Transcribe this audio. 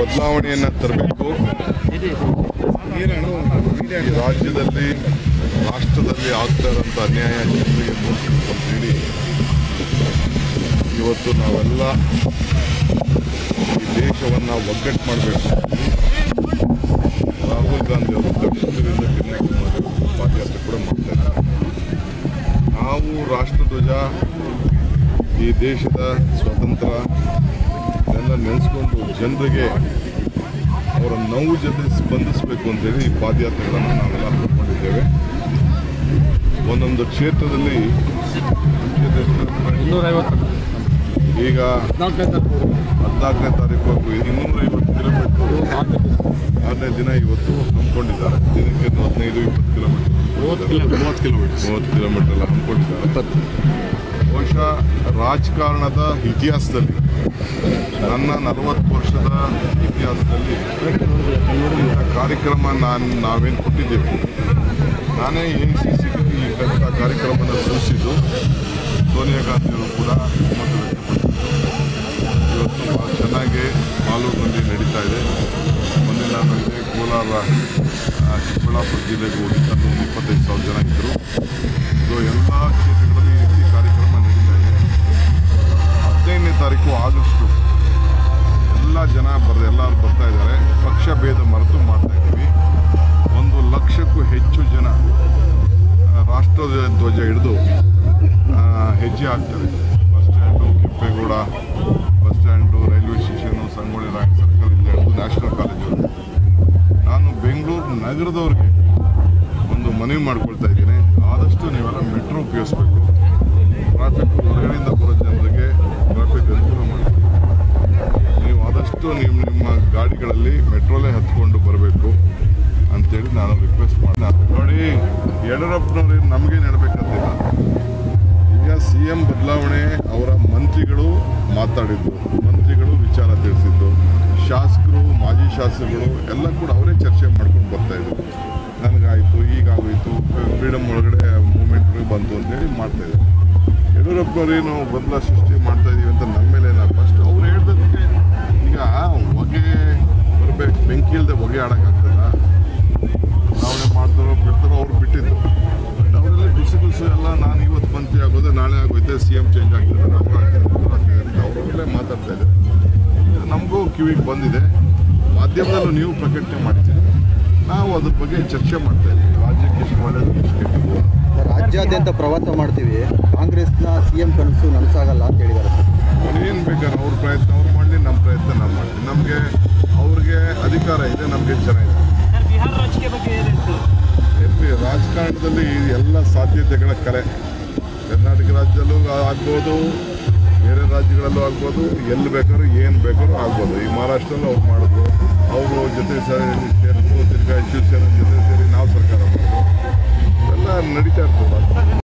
ಬದಲಾವಣೆಯನ್ನು ತರಬೇಕು ಈ ರಾಜ್ಯದಲ್ಲಿ ರಾಷ್ಟ್ರದಲ್ಲಿ ಆಗ್ತಾ ಇರೋಂಥ ಅನ್ಯಾಯ ಜನರಿಗೆ ತೋರಿಸ್ಬೇಕು ಅಂತ ಹೇಳಿ ಇವತ್ತು ನಾವೆಲ್ಲ ಈ ದೇಶವನ್ನು ಒಗ್ಗಟ್ಟು ಮಾಡಬೇಕು ರಾಹುಲ್ ಗಾಂಧಿ ಅವರು ದಕ್ಷಿಣದಿಂದ ಕನ್ಯಾಕುಮಾರಿ ಪಾದಯಾತ್ರೆ ಕೂಡ ಮಾಡ್ತಾ ಇದ್ದಾರೆ ನಾವು ರಾಷ್ಟ್ರಧ್ವಜ ಈ ದೇಶದ ಸ್ವಾತಂತ್ರ್ಯ ಎಲ್ಲ ನೆನೆಸ್ಕೊಂಡು ಜನರಿಗೆ ಅವರ ನೋವು ಜೊತೆ ಸ್ಪಂದಿಸಬೇಕು ಅಂತೇಳಿ ಈ ಪಾದಯಾತ್ರೆಗಳನ್ನು ನಾವೆಲ್ಲ ಹಮ್ಮಿಕೊಂಡಿದ್ದೇವೆ ಒಂದೊಂದು ಕ್ಷೇತ್ರದಲ್ಲಿ ಕ್ಷೇತ್ರ ಎಷ್ಟು? ಇನ್ನೂರೈವತ್ತು ಈಗ ನಾಲ್ಕನೇ ಹದಿನಾಲ್ಕನೇ ತಾರೀಕು ಇನ್ನೂರೈವತ್ತು ಕಿಲೋಮೀಟರ್ ಆರನೇ ದಿನ ಇವತ್ತು ಹಮ್ಮಿಕೊಂಡಿದ್ದಾರೆ ದಿನಕ್ಕೆ ಹದಿನೈದು ಇಪ್ಪತ್ತು ಕಿಲೋಮೀಟರ್ ಮೂವತ್ತು ಕಿಲೋ ಮೂವತ್ತು ಕಿಲೋಮೀಟರ್ ಮೂವತ್ತು ಕಿಲೋಮೀಟರ್ ಎಲ್ಲ ಹಮ್ಮಿಕೊಂಡಿದ್ದಾರೆ ಬಹುಶಃ ರಾಜಕಾರಣದ ಇತಿಹಾಸದಲ್ಲಿ ನನ್ನ ನಲವತ್ತು ವರ್ಷದ ಇತಿಹಾಸದಲ್ಲಿ ಇಂಥ ಕಾರ್ಯಕ್ರಮ ನಾನು ನಾವೇನು ಕೊಟ್ಟಿದ್ದೇವೆ ನಾನೇ ಎ ಸಿ ಸಿಗೆ ಈ ಇಂಥ ಕಾರ್ಯಕ್ರಮನ ಸೂಚಿಸಿದ್ದು ಸೋನಿಯಾ ಗಾಂಧಿಯವರು ಕೂಡ ಒಮ್ಮತ ವ್ಯಕ್ತಪಡಿಸಿದರು ಇವತ್ತು ಭಾಳ ಚೆನ್ನಾಗಿ ಮಾಲೂರಿನಲ್ಲಿ ನಡೀತಾ ಇದೆ ಮೊನ್ನೆ ನಾನು ನೋಡಿದೆ ಕೋಲಾರ ಆ, ಚಿಕ್ಕಬಳ್ಳಾಪುರ ಜಿಲ್ಲೆಗೆ ಹೋಗಿ ಅಲ್ಲಿ ಒಂದು ಇಪ್ಪತ್ತೈದು ಸಾವಿರ ಜನ ಇದ್ದರು ಇದು ಎಲ್ಲ ಕ್ಷೇತ್ರಗಳಲ್ಲಿ ಈ ರೀತಿ ಕಾರ್ಯಕ್ರಮ ನಡೀತಾ ಇದೆ ಹದಿನೈದನೇ ತಾರೀಕು ಆಗಸ್ಟು ಎಲ್ಲ ಜನ ಬರ್ ಎಲ್ಲರೂ ಬರ್ತಾ ಇದ್ದಾರೆ ಪಕ್ಷ ಭೇದ ಮರೆತು ಮಾಡ್ತಾ ಇದ್ದೀವಿ ಒಂದು ಲಕ್ಷಕ್ಕೂ ಹೆಚ್ಚು ಜನ ಆ, ರಾಷ್ಟ್ರದ ಧ್ವಜ ಹಿಡಿದು ಆ, ಹೆಜ್ಜೆ ಹಾಕ್ತಾರೆ bus stand Kempegowda bus stand railway station Sangolli Rai circle ಇಂದ ಹಿಡಿದು ನ್ಯಾಷನಲ್ ಕಾಲೇಜು ನಾನು ಬೆಂಗಳೂರು ನಗರದವ್ರಿಗೆ ಒಂದು ಮನವಿ ಮಾಡ್ಕೊಳ್ತಾ ಇದ್ದೀನಿ ಆದಷ್ಟು ನೀವೆಲ್ಲ ಮೆಟ್ರೋ ಉಪಯೋಗಿಸ್ಬೇಕು ಟ್ರಾಫಿಕ್ ಹೊರಗಡೆಯಿಂದ ಬರೋ ಜನರಿಗೆ ಟ್ರಾಫಿಕ್ ಅನುಕೂಲ ಮಾಡಿ ನೀವು ಆದಷ್ಟು ನಿಮ್ಮ ನಿಮ್ಮ ಗಾಡಿಗಳಲ್ಲಿ ಮೆಟ್ರೋಲೇ ಹತ್ಕೊಂಡು ಬರಬೇಕು ಅಂತೇಳಿ ನಾನು ರಿಕ್ವೆಸ್ಟ್ ಮಾಡಿ ನೋಡಿ ಯಡಿಯೂರಪ್ಪನವ್ರು ನಮಗೆ ನಡಬೇಕಂತಿಲ್ಲ ಈಗ ಸಿ ಎಂ ಬದಲಾವಣೆ ಅವರ ಮಂತ್ರಿಗಳು ಮಾತಾಡಿದ್ದು ಮಂತ್ರಿಗಳು ವಿಚಾರ ತಿಳಿಸಿದ್ದು ಶಾಸಕರು ಮಾಜಿ ಶಾಸಕರು ಎಲ್ಲ ಕೂಡ ಅವರೇ ಚರ್ಚೆ ಮಾಡ್ಕೊಂಡು ಬರ್ತಾ ಇದ್ರು ನನಗಾಯಿತು ಈಗಾಗೋಯ್ತು ಫ್ರೀಡಮ್ ಒಳಗಡೆ ಮೂಮೆಂಟ್ ಬಂತು ಅಂತೇಳಿ ಮಾಡ್ತಾ ಇದ್ದಾರೆ ಯಡಿಯೂರಪ್ಪನವ್ರೇನು ಬದಲ ಸೃಷ್ಟಿ ಮಾಡ್ತಾ ಇದೀವಿ ಅಂತ ನಮ್ಮ ಮೇಲೆ ಫಸ್ಟ್ ಅವ್ರು ಹೇಳ್ದಕ್ಕೆ ಈಗ ಹೊಗೆ ಬರಬೇಕು ಬೆಂಕಿ ಇಲ್ಲದೆ ಹೊಗೆ ಆಡೋಕ್ಕಾಗ್ತದ ನಾವೇ ಮಾಡ್ತಾರೋ ಬಿಡ್ತಾರೋ ಅವ್ರು ಬಿಟ್ಟಿದ್ದು ಅವರೆಲ್ಲ ಬಿಸಿ ಬಿಸಿ ಎಲ್ಲ ನಾನು ಇವತ್ತು ಮಂತ್ರಿ ಆಗೋದು ನಾಳೆ ಆಗೋಯ್ತೆ ಸಿ ಎಂ ಚೇಂಜ್ ಆಗ್ತದೆ ನಾವು ಆಗ್ತದೆ ಇವ್ರು ಆಗ್ತದೆ ಅಂತ ಅವರಲ್ಲೇ ಮಾತಾಡ್ತಾ ಇದ್ದಾರೆ ಇದು ನಮಗೂ ಕಿವಿಗೆ ಬಂದಿದೆ ಮಾಧ್ಯಮದಲ್ಲೂ ನೀವು ಪ್ರಕಟಣೆ ಮಾಡಿದ್ದೀರಿ ನಾವು ಅದ್ರ ಬಗ್ಗೆ ಚರ್ಚೆ ಮಾಡ್ತಾ ಇದ್ದೀವಿ ರಾಜ್ಯಕ್ಕೆ ಎಷ್ಟು ಒಳ್ಳೆಯದು ಎಷ್ಟು ಕೆಟ್ಟದ್ದು ರಾಜ್ಯಾದ್ಯಂತ ಪ್ರವಾಸ ಮಾಡ್ತೀವಿ ಕಾಂಗ್ರೆಸ್ನ ಸಿ ಎಂ ಕನಸು ನನಸಾಗಲ್ಲ ಅಂತ ಹೇಳಿದ್ದಾರೆ ಸರ್ ಏನು ಬೇಕಾದ್ರೆ ಅವ್ರ ಪ್ರಯತ್ನ ಅವ್ರು ಮಾಡಲಿ ನಮ್ಮ ಪ್ರಯತ್ನ ನಾವು ಮಾಡ್ತೀವಿ ನಮಗೆ ಅವ್ರಿಗೆ ಅಧಿಕಾರ ಇದೆ ನಮಗೆ ಜನ ಇದೆ ಸರ್ ಬಿಹಾರ ರಾಜಕೀಯ ಬಗ್ಗೆ ಏನು ಹೇಳ್ತೀರಿ ಎಲ್ಲಿ ರಾಜಕಾರಣದಲ್ಲಿ ಎಲ್ಲ ಸಾಧ್ಯತೆಗಳ ಕಲೆ ಕರ್ನಾಟಕ ರಾಜ್ಯದಲ್ಲೂ ಆಗ್ಬೋದು ಬೇರೆ ರಾಜ್ಯಗಳಲ್ಲೂ ಆಗ್ಬೋದು ಎಲ್ಲಿ ಬೇಕಾದ್ರೂ ಏನು ಬೇಕಾದ್ರೂ ಆಗ್ಬೋದು ಈ ಮಹಾರಾಷ್ಟ್ರದಲ್ಲಿ ಅವ್ರು ಮಾಡಿದ್ರು ಅವರು ಜೊತೆ ಸೇರಿ ಸೇರಿದ್ರು ತಿರ್ಗಾ ಶಿವಸೇನೆ ಜೊತೆ ಸೇರಿ ನಾವು ಸರ್ಕಾರ ಮಾಡಿದ್ರು ಇವೆಲ್ಲ ನಡೀತಾ ಇರ್ತದೆ